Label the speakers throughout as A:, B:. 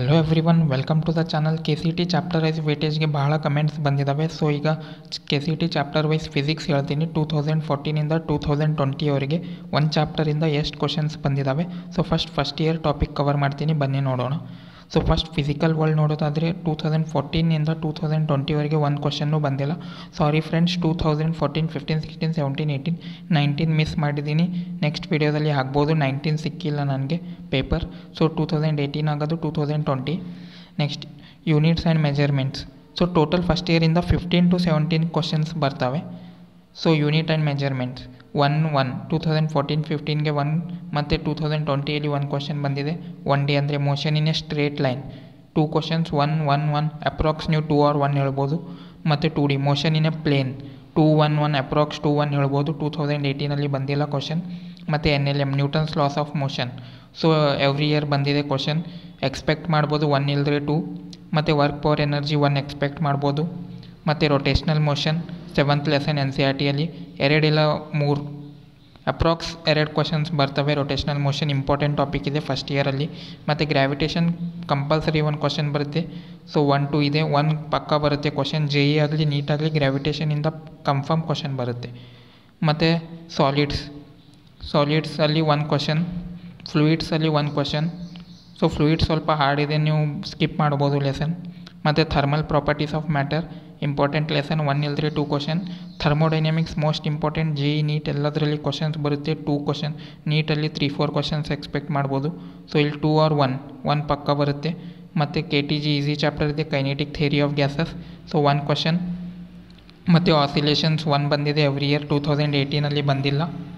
A: hello everyone welcome to the channel K C T chapter wise ವೇಟೇಜ್ಗೆ ಬಹಳ comments ಬಂದಿದ್ದಾವೆ so ಈಗ K C T chapter wise physics ಹೇಳ್ತೀನಿ two thousand ಫೋರ್ಟೀನಿಂದ two thousand ಟ್ವೆಂಟಿವರೆಗೆ ಒಂದು ಚಾಪ್ಟರಿಂದ ಎಷ್ಟು ಕ್ವಶನ್ಸ್ ಬಂದಿದ್ದಾವೆ so first first year topic cover ಮಾಡ್ತೀನಿ ಬನ್ನಿ ನೋಡೋಣ ಸೊ ಫಸ್ಟ್ ಫಿಸಿಕಲ್ ವರ್ಲ್ಡ್ ನೋಡೋದಾದರೆ ಟೂ ತೌಸಂಡ್ ಫೋರ್ಟೀನಿಂದ ಟೂ ತೌಸಂಡ್ ಟ್ವೆಂಟಿವರೆಗೆ ಒಂದು ಕ್ವಶನ್ನೂ ಬಂದಿಲ್ಲ sorry friends two thousand fourteen fifteen sixteen seventeen eighteen nineteen miss ಮಾಡಿದ್ದೀನಿ ನೆಕ್ಸ್ಟ್ ವೀಡಿಯೋದಲ್ಲಿ ಆಗ್ಬೋದು ನೈನ್ಟೀನ್ ಸಿಕ್ಕಿಲ್ಲ ನನಗೆ paper so two thousand eighteen ಆಗೋದು two thousand twenty next units and measurements so total first ಇಯರಿಂದ ಫಿಫ್ಟೀನ್ ಟು ಸೆವೆಂಟೀನ್ ಕ್ವಶನ್ಸ್ ಬರ್ತವೆ so unit and measurements one one two thousand fourteen ಫಿಫ್ಟೀನ್ಗೆ one ಮತ್ತು two thousand ಟ್ವೆಂಟಿಯಲ್ಲಿ one question ಬಂದಿದೆ one D ಅಂದರೆ motion in a straight line two questions one one one approx ನೀವು two or one ಹೇಳ್ಬೋದು ಮತ್ತು two D motion in a plane two one one approx two one ಹೇಳ್ಬೋದು two thousand ಏಯ್ಟೀನಲ್ಲಿ ಬಂದಿಲ್ಲ question ಮತ್ತು N L M Newton's laws of motion so every year ಬಂದಿದೆ question expect ಮಾಡ್ಬೋದು one ಇಲ್ದ್ರೆ two ಮತ್ತು work power energy one expect ಮಾಡ್ಬೋದು ಮತ್ತು rotational motion seventh lesson N C R ಟಿಯಲ್ಲಿ ಎರಡಿಲ್ಲ ಮೂರು ಅಪ್ರಾಕ್ಸ್ ಎರಡು ಕ್ವಶನ್ಸ್ ಬರ್ತವೆ ರೊಟೇಷ್ನಲ್ ಮೋಷನ್ ಇಂಪಾರ್ಟೆಂಟ್ ಟಾಪಿಕ್ ಇದೆ ಫಸ್ಟ್ ಇಯರಲ್ಲಿ ಮತ್ತು ಗ್ರಾವಿಟೇಷನ್ ಕಂಪಲ್ಸರಿ ಒಂದು ಕ್ವಶನ್ ಬರುತ್ತೆ ಸೊ ಒನ್ ಟು ಇದೆ ಒನ್ ಪಕ್ಕ ಬರುತ್ತೆ ಕ್ವಶನ್ ಜೆ ಇ ಆಗಲಿ ನೀಟಾಗಲಿ ಗ್ರಾವಿಟೇಷನಿಂದ ಕನ್ಫರ್ಮ್ ಕ್ವಶನ್ ಬರುತ್ತೆ ಮತ್ತು ಸಾಲಿಡ್ಸ್ ಸಾಲಿಡ್ಸಲ್ಲಿ ಒನ್ ಕ್ವಶನ್ ಫ್ಲೂಯಿಡ್ಸಲ್ಲಿ ಒನ್ ಕ್ವಶನ್ ಸೊ ಫ್ಲೂಯಿಡ್ಸ್ ಸ್ವಲ್ಪ ಹಾರ್ಡ್ ಇದೆ ನೀವು ಸ್ಕಿಪ್ ಮಾಡ್ಬೋದು ಲೆಸನ್ ಮತ್ತು thermal properties of matter important lesson one ಇಲ್ದ್ರೆ two question thermodynamics most important J E NEET ಎಲ್ಲದರಲ್ಲಿ ಕ್ವಶನ್ಸ್ ಬರುತ್ತೆ ಟೂ ಕ್ವಶನ್ ನೀಟಲ್ಲಿ ತ್ರೀ ಫೋರ್ ಕ್ವಶನ್ಸ್ ಎಕ್ಸ್ಪೆಕ್ಟ್ ಮಾಡ್ಬೋದು ಸೊ ಇಲ್ಲಿ ಟೂ ಆರ್ ಒನ್ ಒನ್ ಪಕ್ಕ ಬರುತ್ತೆ ಮತ್ತು K T G easy chapter ಇದೆ kinetic theory of gases so one question ಮತ್ತು ಆಸಿಲೇಷನ್ಸ್ ಒನ್ ಬಂದಿದೆ ಎವ್ರಿ ಇಯರ್ ಟೂ ತೌಸಂಡ್ ಏಯ್ಟೀನಲ್ಲಿ ಬಂದಿಲ್ಲ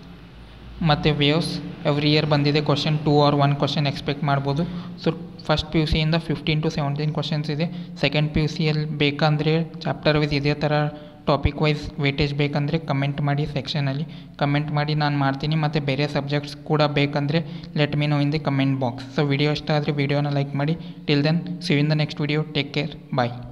A: ಮತ್ತು ವೇವ್ಸ್ ಎವ್ರಿ ಇಯರ್ ಬಂದಿದೆ question two or one question expect ಮಾಡ್ಬೋದು ಸೊ ಫಸ್ಟ್ ಪಿ ಯು ಸಿಯಿಂದ fifteen to seventeen questions ಇದೆ ಸೆಕೆಂಡ್ ಪಿ ಯು ಸಿಯಲ್ಲಿ ಬೇಕಂದರೆ ಚಾಪ್ಟರ್ ವೈಸ್ ಇದೇ ಥರ ಟಾಪಿಕ್ ವೈಸ್ ವೇಟೇಜ್ ಬೇಕಂದರೆ ಕಮೆಂಟ್ ಮಾಡಿ ಸೆಕ್ಷನಲ್ಲಿ ಕಮೆಂಟ್ ಮಾಡಿ ನಾನು ಮಾಡ್ತೀನಿ ಮತ್ತು ಬೇರೆ ಸಬ್ಜೆಕ್ಟ್ಸ್ ಕೂಡ ಬೇಕಂದರೆ let me know in the comment box so video ಇಷ್ಟ ಆದರೆ ವಿಡಿಯೋನ ಲೈಕ್ ಮಾಡಿ till then see in the next video take care bye